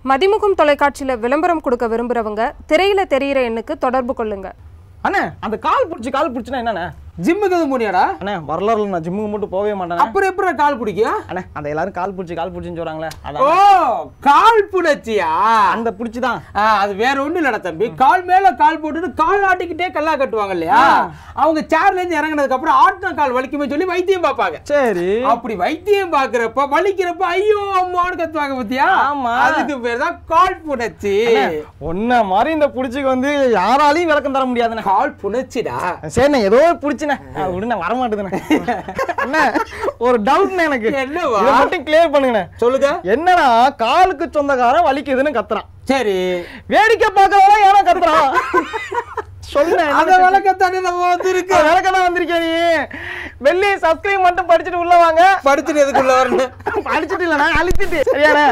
மதிமுகம் தொலைக்காட்சியில் விளம்பரம் கொடுக்க விரும்புகிறவங்க திரையில தெரியிற எண்ணுக்கு தொடர்பு கொள்ளுங்க அண்ணே அந்த கால் பிடிச்சி கால் பிடிச்சினா என்னண்ணே ஜிம்முக்கு எதுவும் போனியாடா அண்ணே வரலாறுல நான் ஜிம்முக்கு மட்டும் போகவே மாட்டேன் அப்புறம் எப்படி கால் பிடிக்கும் அண்ணே அந்த எல்லாரும் கால் பிடிச்சி கால் பிடிச்சின்னு சொல்றாங்களே ஓ அதான் கால் புணர்ச்சியா அந்த பிடிச்சி தான் ஆ, அது வேற ஒண்ணும் இல்லடா தம்பி கால் மேல கால் போட்டுட்டு கால் ஆட்டிக்கிட்டே கல்லா கட்டுவாங்க இல்லையா அவங்க சேர்ல இருந்து இறங்குனதுக்கு அப்புறம் ஆட்டின கால் வலிக்குமே சொல்லி வைத்தியம் பார்ப்பாங்க சரி அப்படி வைத்தியம் பாக்குறப்ப வலிக்கிறப்ப ஐயோ அம்மான்னு கத்துவாங்க பத்தியா ஆமா. அதுக்கு பேர் தான் கால் புணர்ச்சி ஒன்ன மாதிரி இந்த புடிச்சுக்கு வந்து யாராலையும் விளக்கம் தர முடியாதுண்ணே கால் புணர்ச்சிடா சரிண்ணே ஏதோ பிடிச்சிண்ணே விடுண்ணே வர மாட்டேதுண்ணே அண்ணே ஒரு டவுட்ண்ணே எனக்கு என்னவா? இதை மட்டும் கிளியர் பண்ணுங்கண்ணே சொல்லுங்க என்னன்னா காலுக்கு சொந்தக்காரன் வலிக்குதுன்னு கத்துறான் சரி வேடிக்கை பார்க்கறவங்க ஏன்னா கத்துறான் சொல்லுண்ணே அத விளக்கத்தானே நம்ம வந்து இருக்கு விளக்கம் வந்திருக்கேன் நீ வெள்ளி சப்ஸ்கிரைப் மட்டும் படிச்சுட்டு உள்ள வாங்க படிச்சுட்டு எதுக்குள்ள வரணும் படிச்சுட்டு இல்லைண்ணா அழுத்திட்டு சரியாண்ணே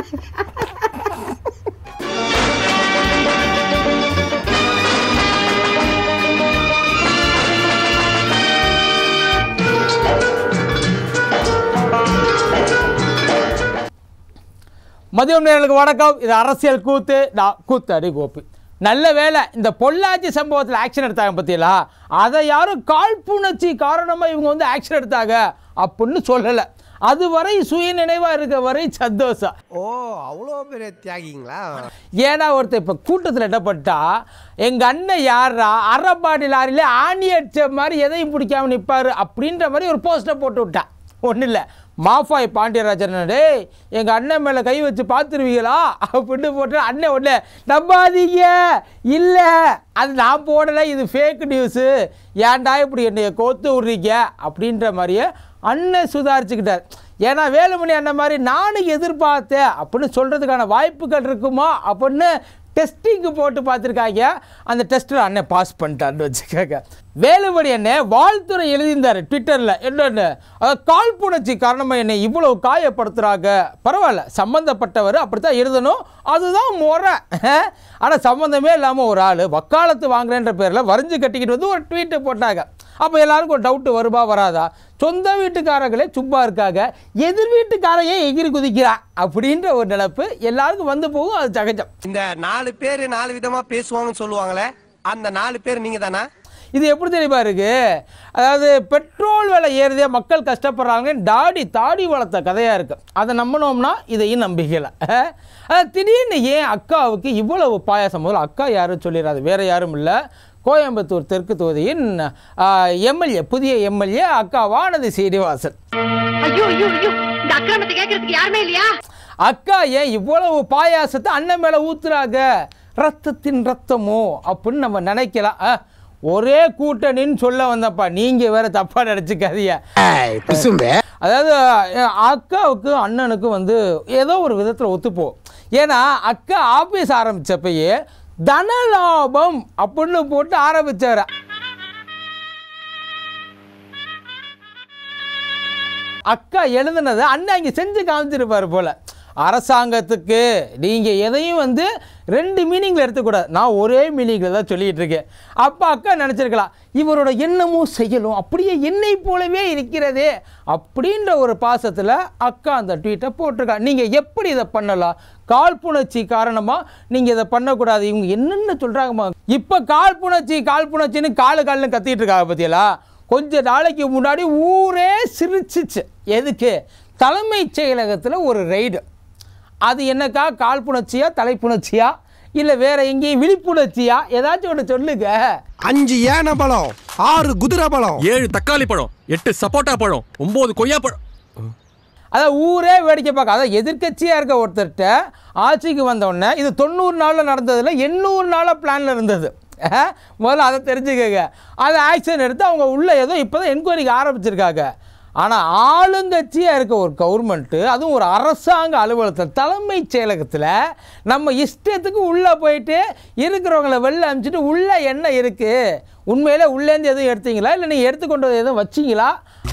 மதியம் நேர்களுக்கு வணக்கம் இது அரசியல் கூத்து நான் கூத்தடி கோபி நல்ல வேலை இந்த பொள்ளாச்சி சம்பவத்தில் ஆக்ஷன் எடுத்தாங்க பத்தியலா அதை யாரும் காழ்ப்புணர்ச்சி காரணமாக இவங்க வந்து ஆக்ஷன் எடுத்தாங்க அப்படின்னு சொல்லலை அதுவரை சுய நினைவாக இருக்க வரை சந்தோஷம் ஓ அவ்வளோ பெரிய தியாகிங்களா ஏன்னா ஒருத்தர் இப்போ கூட்டத்தில் என்ன பண்ணிட்டா எங்கள் அண்ணன் யாரா அரைப்பாடி லாரியில் ஆணி அடிச்ச மாதிரி எதையும் பிடிக்காம நிற்பாரு அப்படின்ற மாதிரி ஒரு போஸ்டர் போட்டு விட்டான் ஒன்றும் இல்லை மாஃபாய் பாண்டியராஜன் டேய் எங்கள் அண்ணன் மேலே கை வச்சு பார்த்துருவீங்களா அப்படின்னு போட்டு அண்ணன் ஒன்று நம்பாதீங்க இல்லை அது நான் போடலை இது ஃபேக் நியூஸு ஏன்டா இப்படி என்னைய கோத்து விட்றீங்க அப்படின்ற மாதிரியே அண்ணன் சுதாரிச்சுக்கிட்டார் ஏன்னா வேலுமணி அண்ணன் மாதிரி நானும் எதிர்பார்த்தேன் அப்படின்னு சொல்கிறதுக்கான வாய்ப்புகள் இருக்குமா அப்படின்னு டெஸ்டிங்கு போட்டு பார்த்துருக்காங்க அந்த டெஸ்ட்டில் அண்ணன் பாஸ் பண்ணிட்டான்னு வச்சுக்கோங்க வேலுமணி அண்ணன் வாழ்த்துறை எழுதியிருந்தார் ட்விட்டரில் என்னென்னு அதாவது காழ்ப்புணர்ச்சி காரணமாக என்னை இவ்வளவு காயப்படுத்துகிறாங்க பரவாயில்ல சம்மந்தப்பட்டவர் அப்படித்தான் எழுதணும் அதுதான் முறை ஆனால் சம்மந்தமே இல்லாமல் ஒரு ஆள் வக்காலத்து வாங்குறேன்ற பேரில் வரைஞ்சு கட்டிக்கிட்டு வந்து ஒரு ட்வீட்டு போட்டாங்க அப்போ எல்லாருக்கும் ஒரு டவுட்டு வருமா வராதா சொந்த வீட்டுக்காரங்களே சும்மா இருக்காங்க எதிர் வீட்டுக்காரையே எகிரி குதிக்கிறா அப்படின்ற ஒரு நினப்பு எல்லாருக்கும் வந்து போகும் அது சகஜம் இந்த நாலு பேர் நாலு விதமா பேசுவாங்கன்னு சொல்லுவாங்களே அந்த நாலு பேர் நீங்க தானா இது எப்படி தெரியுமா இருக்கு அதாவது பெட்ரோல் விலை ஏறுதே மக்கள் கஷ்டப்படுறாங்க தாடி தாடி வளர்த்த கதையாக இருக்கு அதை நம்பினோம்னா இதையும் நம்பிக்கல அஹ், திடீர்னு ஏன் அக்காவுக்கு இவ்வளவு பாயாசம் முதல்ல அக்கா யாரும் சொல்லிடாது வேற யாரும் இல்லை கோயம்புத்தூர் தெற்கு தொகுதியின் எம்எல்ஏ புதிய எம்எல்ஏ அக்கா வானதி சீனிவாசன் ஐயோ ஐயோ ஐயோ இந்த அக்கிரமத்தை கேட்கறதுக்கு யாருமே இல்லையா அக்கா ஏன் இவ்வளவு பாயாசத்தை அண்ணன் மேலே ஊத்துறாங்க ரத்தத்தின் ரத்தமோ அப்படின்னு நம்ம நினைக்கலாம் அஹ், ஒரே கூட்டணின்னு சொல்ல வந்தப்பா நீங்கள் வேற தப்பாக நினச்சிக்காதீங்க அதாவது அஹ், அக்காவுக்கு அண்ணனுக்கு வந்து ஏதோ ஒரு விதத்தில் ஒத்துப்போம் ஏன்னா அக்கா ஆஃபீஸ் ஆரம்பிச்சப்பயே தனலாபம் அப்படின்னு போட்டு ஆரம்பிச்சாரு அக்கா எழுதுனதை அண்ணன் இங்கே செஞ்சு காமிச்சிருப்பாரு போல அரசாங்கத்துக்கு நீங்கள் எதையும் வந்து ரெண்டு மீனிங்கில் எடுத்துக்கூடாது நான் ஒரே மீனிங்கில் தான் சொல்லிகிட்டு இருக்கேன் அப்போ அக்கா நினச்சிருக்கலாம் இவரோட எண்ணமும் செயலும் அப்படியே என்னை போலவே இருக்கிறதே அப்படின்ற ஒரு பாசத்தில் அக்கா அந்த ட்வீட்டை போட்டிருக்கா நீங்கள் எப்படி இதை பண்ணலாம் காழ்ப்புணர்ச்சி காரணமாக நீங்கள் இதை பண்ணக்கூடாது இவங்க என்னென்ன சொல்கிறாங்கம்மா இப்போ காழ்ப்புணர்ச்சி காழ்ப்புணர்ச்சின்னு காலு காலுன்னு கத்திட்டு இருக்காங்க பற்றியலா கொஞ்ச நாளைக்கு முன்னாடி ஊரே சிரிச்சிச்சு எதுக்கு தலைமைச் செயலகத்தில் ஒரு ரைடு அது என்னக்கா காழ்ப்புணர்ச்சியா தலைப்புணர்ச்சியா இல்லை வேற எங்கேயும் விழிப்புணர்ச்சியா ஏதாச்சும் ஒன்று சொல்லுங்க அஞ்சு ஏன பழம் ஆறு குதிரை பழம் ஏழு தக்காளி பழம் எட்டு சப்போட்டா பழம் ஒன்பது கொய்யா பழம் அதான் ஊரே வேடிக்கை பார்க்க அதான் எதிர்க்கட்சியாக இருக்க ஒருத்தர்கிட்ட ஆட்சிக்கு வந்தோடனே இது தொண்ணூறு நாளில் நடந்ததில் எண்ணூறு நாளாக பிளானில் இருந்தது அஹ், முதல்ல அதை தெரிஞ்சுக்கங்க அதை ஆக்ஷன் எடுத்து அவங்க உள்ளே ஏதோ இப்போ தான் என்கொயரிக்கு ஆரம்பிச்சிருக்காங்க ஆனால் ஆளுங்கட்சியாக இருக்க ஒரு கவர்மெண்ட்டு அதுவும் ஒரு அரசாங்க அலுவலகத்தில் தலைமைச் செயலகத்தில் நம்ம இஷ்டத்துக்கு உள்ளே போயிட்டு இருக்கிறவங்கள வெளில அனுப்பிச்சிட்டு உள்ளே என்ன இருக்குது உண்மையிலே உள்ளேருந்து எதுவும் எடுத்தீங்களா இல்லை நீங்கள் எடுத்துக்கொண்டு வந்து எதுவும் வச்சிங்களா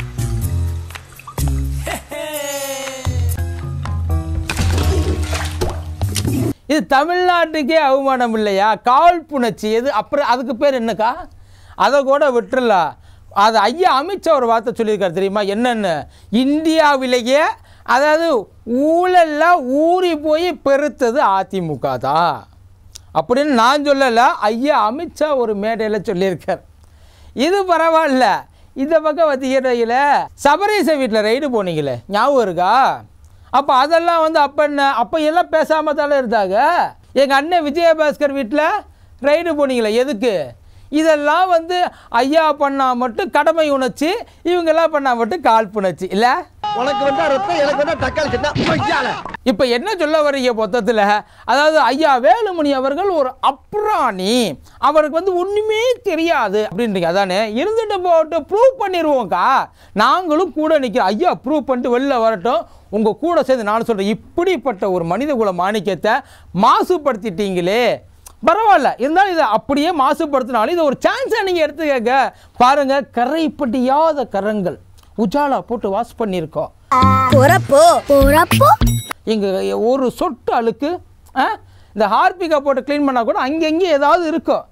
இது தமிழ்நாட்டுக்கே அவமானம் இல்லையா காழ்ப்புணர்ச்சி எது அப்புறம் அதுக்கு பேர் என்னக்கா அதை கூட விட்டுறலாம் அது ஐயா அமித்ஷா ஒரு வார்த்தை சொல்லியிருக்காரு தெரியுமா என்னென்னு இந்தியாவிலேயே அதாவது ஊழல்லாம் ஊறி போய் பெருத்தது அதிமுக தான் அப்படின்னு நான் சொல்லலை ஐயா அமித்ஷா ஒரு மேடையில் சொல்லியிருக்கார் இது பரவாயில்ல இந்த பக்கம் பார்த்தீங்கன்னா சபரீச வீட்டில் ரைடு போனீங்களே ஞாபகம் இருக்கா அப்போ அதெல்லாம் வந்து அப்போ என்ன அப்போ எல்லாம் பேசாம தானே இருந்தாங்க எங்கள் அண்ணன் விஜயபாஸ்கர் வீட்டில் ரைடு போனீங்களே எதுக்கு இதெல்லாம் வந்து ஐயா பண்ணா மட்டும் கடமை உணர்ச்சி இவங்கெல்லாம் பண்ணா மட்டும் காழ்ப்புணர்ச்சி இல்லை உனக்கு வந்தா ரத்தம் எனக்கு வந்தா தக்காளி சட்னா இப்போ என்ன சொல்ல வர்றீங்க மொத்தத்தில் அதாவது ஐயா வேலுமணி அவர்கள் ஒரு அப்ராணி அவருக்கு வந்து ஒன்றுமே தெரியாது அப்படின்றீங்க அதானே இருந்துட்டு போட்டு ப்ரூவ் பண்ணிடுவோம்க்கா நாங்களும் கூட நிற்கிறோம் ஐயா ப்ரூவ் பண்ணிட்டு வெளில வரட்டும் உங்கள் கூட சேர்ந்து நான் சொல்கிறேன் இப்படிப்பட்ட ஒரு மனித குல மாணிக்கத்தை மாசுபடுத்திட்டீங்களே பரவாயில்ல இருந்தாலும் இதை அப்படியே மாசுபடுத்தினாலும் இதை ஒரு சான்ஸை நீங்கள் எடுத்துக்கங்க பாருங்கள் கரைப்பட்டியாத கரங்கள் உஜாலா போட்டு வாஷ் பண்ணியிருக்கோம் போறப்போ போறப்போ இங்கே ஒரு சொட்டு அழுக்கு ஆ? இந்த ஹார்பிகா போட்டு க்ளீன் பண்ணால் கூட அங்கங்கே ஏதாவது இருக்கும்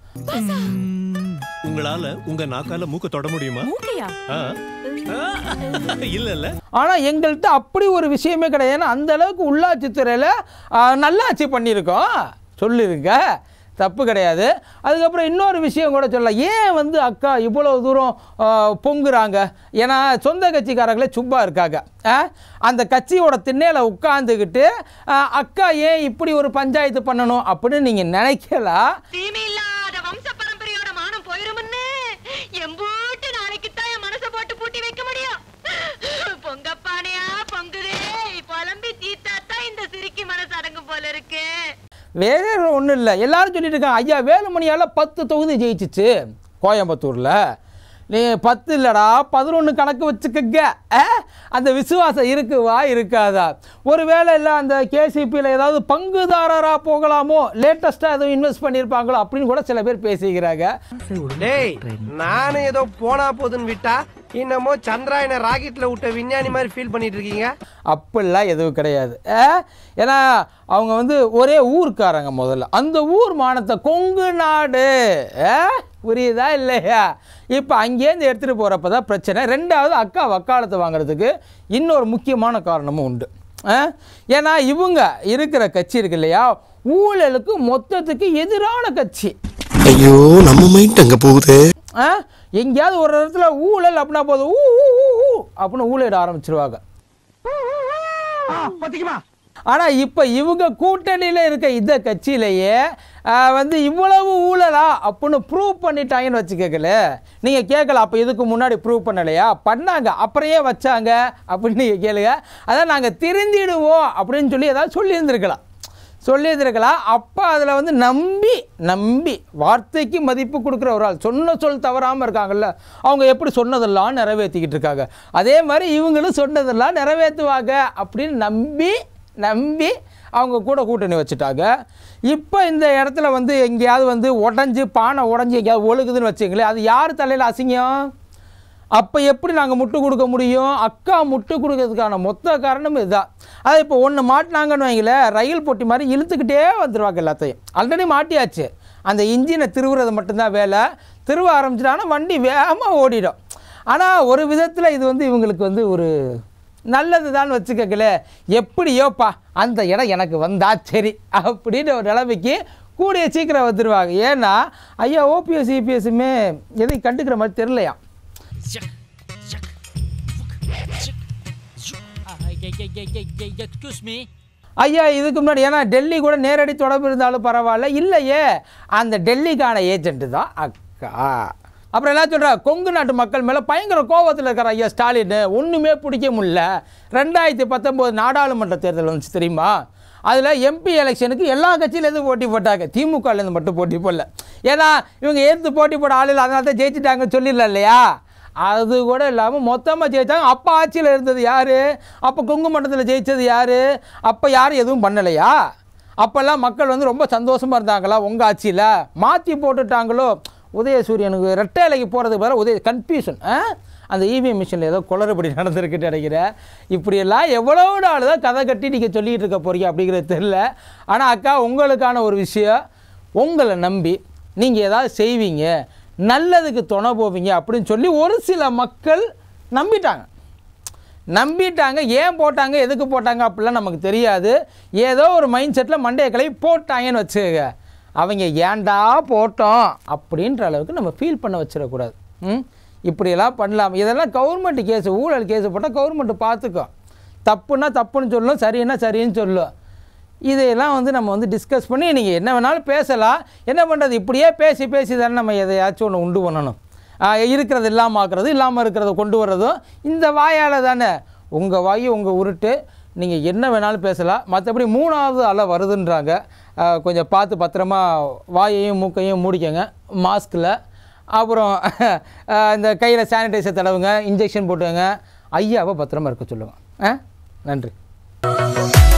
உங்களால உங்க நாக்கால மூக்க தொட முடியுமா ஆ? ஆ? இல்ல இல்ல ஆனால் எங்கள்கிட்ட அப்படி ஒரு விஷயமே கிடையாது ஏன்னா அந்த அளவுக்கு உள்ளாட்சித்துறையில் நல்லாட்சி பண்ணியிருக்கோம் சொல்லிருங்க தப்பு கிடையாது அதுக்கப்புறம் இன்னொரு விஷயம் கூட சொல்லலாம் ஏன் வந்து அக்கா இவ்வளோ தூரம் ஆ, பொங்குறாங்க ஏன்னா சொந்த கட்சிக்காரங்களே சும்மா இருக்காங்க ஆ? அந்த கட்சியோட திண்ணையில் உட்காந்துக்கிட்டு அக்கா ஏன் இப்படி ஒரு பஞ்சாயத்து பண்ணணும் அப்படின்னு நீங்கள் நினைக்கலாம் தீமை இல்லாத வம்ச பரம்பரையோட மானம் போயிருமுன்னு எம்பூட்டு நாளைக்கு தான் என் மனசை போட்டு பூட்டி வைக்க முடியும் பொங்கப்பானையா பொங்குதே புலம்பி தீத்தாத்தான் இந்த சிரிக்கி மனசு அடங்கும் போல இருக்கு வேற ஒன்றும் இல்லை எல்லாரும் சொல்லிட்டு இருக்காங்க ஐயா வேலுமணியால் பத்து தொகுதி ஜெயிச்சிச்சு கோயம்புத்தூரில் நீ பத்து இல்லைடா பதினொன்று கணக்கு வச்சுக்கங்க ஆ? அந்த விசுவாசம் இருக்குவா இருக்காதா ஒருவேளை இல்லை அந்த கேசிபியில் ஏதாவது பங்குதாரராக போகலாமோ லேட்டஸ்ட்டாக எதுவும் இன்வெஸ்ட் பண்ணியிருப்பாங்களோ அப்படின்னு கூட சில பேர் பேசிக்கிறாங்க டேய் நானும் ஏதோ போனா போதுன்னு விட்டா இன்னமோ சந்திராயன ராக்கெட்ல விட்ட விஞ்ஞானி மாதிரி ஃபீல் பண்ணிட்டு இருக்கீங்க அப்படிலாம் எதுவும் கிடையாது ஆ? ஏன்னா அவங்க வந்து ஒரே ஊர்க்காரங்க முதல்ல அந்த ஊர் மானத்தை கொங்கு நாடு ஆ? புரியுதா இல்லையா இப்போ அங்கேருந்து எடுத்துகிட்டு போகிறப்ப தான் பிரச்சனை ரெண்டாவது அக்கா வக்காலத்து வாங்குறதுக்கு இன்னொரு முக்கியமான காரணமும் உண்டு ஆ? ஏன்னா இவங்க இருக்கிற கட்சி இருக்கு இல்லையா ஊழலுக்கு மொத்தத்துக்கு எதிரான கட்சி ஐயோ நம்ம மைண்ட் அங்க போகுது ஆ எங்கேயாவது ஒரு இடத்துல ஊழல் அப்படின்னா போதும் ஊ ஊ, ஊ, ஊ அப்படின்னு ஊழிட ஆரம்பிச்சிருவாங்க ஆனால் இப்போ இவங்க கூட்டணியில் இருக்க இந்த கட்சியிலேயே ஆ, வந்து இவ்வளவு ஊழலா அப்படின்னு ப்ரூவ் பண்ணிட்டாங்கன்னு வச்சுக்கல நீங்கள் கேட்கல அப்போ இதுக்கு முன்னாடி ப்ரூவ் பண்ணலையா பண்ணாங்க அப்புறையே வச்சாங்க அப்படின்னு நீங்கள் கேளுங்க அதான் நாங்கள் திருந்திடுவோம் அப்படின்னு சொல்லி ஏதாவது சொல்லியிருந்திருக்கலாம் சொல்லியிருந்திருக்கலாம் அப்போ அதில் வந்து நம்பி நம்பி வார்த்தைக்கு மதிப்பு கொடுக்குற ஒரு ஆள் சொன்ன சொல் தவறாமல் இருக்காங்கல்ல அவங்க எப்படி சொன்னதெல்லாம் நிறைவேற்றிக்கிட்டு இருக்காங்க அதே மாதிரி இவங்களும் சொன்னதெல்லாம் நிறைவேற்றுவாங்க அப்படின்னு நம்பி நம்பி அவங்க கூட கூட்டணி வச்சுட்டாங்க இப்போ இந்த இடத்துல வந்து எங்கேயாவது வந்து உடஞ்சி பானை உடஞ்சி எங்கேயாவது ஒழுகுதுன்னு வச்சுங்களேன் அது யார் தலையில் அசிங்கம் அப்போ எப்படி நாங்கள் முட்டு கொடுக்க முடியும் அக்கா முட்டு கொடுக்கறதுக்கான மொத்த காரணம் இதுதான் அது இப்போ ஒன்று மாட்டினாங்கன்னு வைங்களேன் ரயில் போட்டி மாதிரி இழுத்துக்கிட்டே வந்துடுவாங்க எல்லாத்தையும் ஆல்ரெடி மாட்டியாச்சு அந்த இன்ஜினை திருவுறது மட்டும்தான் வேலை திருவ ஆரம்பிச்சிட்டாங்கன்னா வண்டி வேகமாக ஓடிடும் ஆனால் ஒரு விதத்தில் இது வந்து இவங்களுக்கு வந்து ஒரு நல்லது தான் வச்சுக்கல எப்படியோப்பா அந்த இடம் எனக்கு வந்தா சரி அப்படின்னு ஒரு நிலைமைக்கு கூடிய சீக்கிரம் வந்துடுவாங்க ஏன்னா ஐயா ஓபிஎஸ் இபிஎஸ்ஸுமே எதையும் கண்டுக்கிற மாதிரி தெரிலையா எக்ஸ்கியூஸ் மீ ஐயா இதுக்கு முன்னாடி ஏன்னா டெல்லி கூட நேரடி தொடர்பு இருந்தாலும் பரவாயில்ல இல்லையே அந்த டெல்லிக்கான ஏஜென்ட் தான் அக்கா அப்புறம் என்ன சொல்கிறா கொங்கு நாட்டு மக்கள் மேலே பயங்கர கோபத்தில் இருக்கிற ஐயா ஸ்டாலின் ஒன்றுமே பிடிக்க முடியல ரெண்டாயிரத்தி பத்தொம்போது நாடாளுமன்ற தேர்தல் வந்துச்சு தெரியுமா அதில் எம்பி எலெக்ஷனுக்கு எல்லா கட்சியிலேருந்து போட்டி போட்டாங்க திமுகலேருந்து மட்டும் போட்டி போடல ஏன்னா இவங்க ஏற்று போட்டி போட ஆள் இல்லை அதனால தான் ஜெயிச்சிட்டாங்கன்னு சொல்லிடல இல்லையா அது கூட இல்லாமல் மொத்தமாக ஜெயித்தாங்க அப்போ ஆட்சியில் இருந்தது யார் அப்போ கொங்கு மண்டலத்தில் ஜெயித்தது யார் அப்போ யாரும் எதுவும் பண்ணலையா அப்போல்லாம் மக்கள் வந்து ரொம்ப சந்தோஷமாக இருந்தாங்களா உங்கள் ஆட்சியில் மாற்றி போட்டுட்டாங்களோ உதயசூரியனுக்கு ரெட்டை இலைக்கு போகிறதுக்கு பதிலாக உதய கன்ஃபியூஷன் அந்த இவிஎம் மிஷினில் ஏதோ குளறுபடி நடந்திருக்குன்னு நினைக்கிறேன் இப்படியெல்லாம் எவ்வளோ நாள் தான் கதை கட்டி நீங்கள் சொல்லிகிட்டு இருக்க போறீங்க அப்படிங்கிறது தெரில ஆனால் அக்கா உங்களுக்கான ஒரு விஷயம் உங்களை நம்பி நீங்கள் ஏதாவது செய்வீங்க நல்லதுக்கு துணை போவீங்க அப்படின்னு சொல்லி ஒரு சில மக்கள் நம்பிட்டாங்க நம்பிட்டாங்க ஏன் போட்டாங்க எதுக்கு போட்டாங்க அப்படிலாம் நமக்கு தெரியாது ஏதோ ஒரு மைண்ட் செட்டில் மண்டைய கிளை போட்டாங்கன்னு வச்சுக்க அவங்க ஏன்டா போட்டோம் அப்படின்ற அளவுக்கு நம்ம ஃபீல் பண்ண வச்சிடக்கூடாது ம் இப்படியெல்லாம் பண்ணலாம் இதெல்லாம் கவர்மெண்ட் கேஸ் ஊழல் கேஸ் போட்டால் கவர்மெண்ட் பார்த்துக்கோ தப்புன்னா தப்புன்னு சொல்லும் சரின்னா சரின்னு சொல்லும் இதையெல்லாம் வந்து நம்ம வந்து டிஸ்கஸ் பண்ணி நீங்கள் என்ன வேணாலும் பேசலாம் என்ன பண்ணுறது இப்படியே பேசி பேசி தானே நம்ம எதையாச்சும் ஒன்று உண்டு பண்ணணும் ஆஹ் இருக்கிறது இல்லாமல் ஆக்குறது இல்லாமல் இருக்கிறத கொண்டு வர்றதும் இந்த வாயால் தானே உங்கள் வாய் உங்கள் உருட்டு நீங்கள் என்ன வேணாலும் பேசலாம் மற்றபடி மூணாவது அலை வருதுன்றாங்க ஆஹ் கொஞ்சம் பார்த்து பத்திரமா வாயையும் மூக்கையும் மூடிக்கங்க மாஸ்கில் அப்புறம் ஆஹ் இந்த கையில் சானிடைசர் தடவுங்க இன்ஜெக்ஷன் போட்டுங்க ஐயாவை பத்திரமா இருக்க சொல்லுங்கள் ஆ நன்றி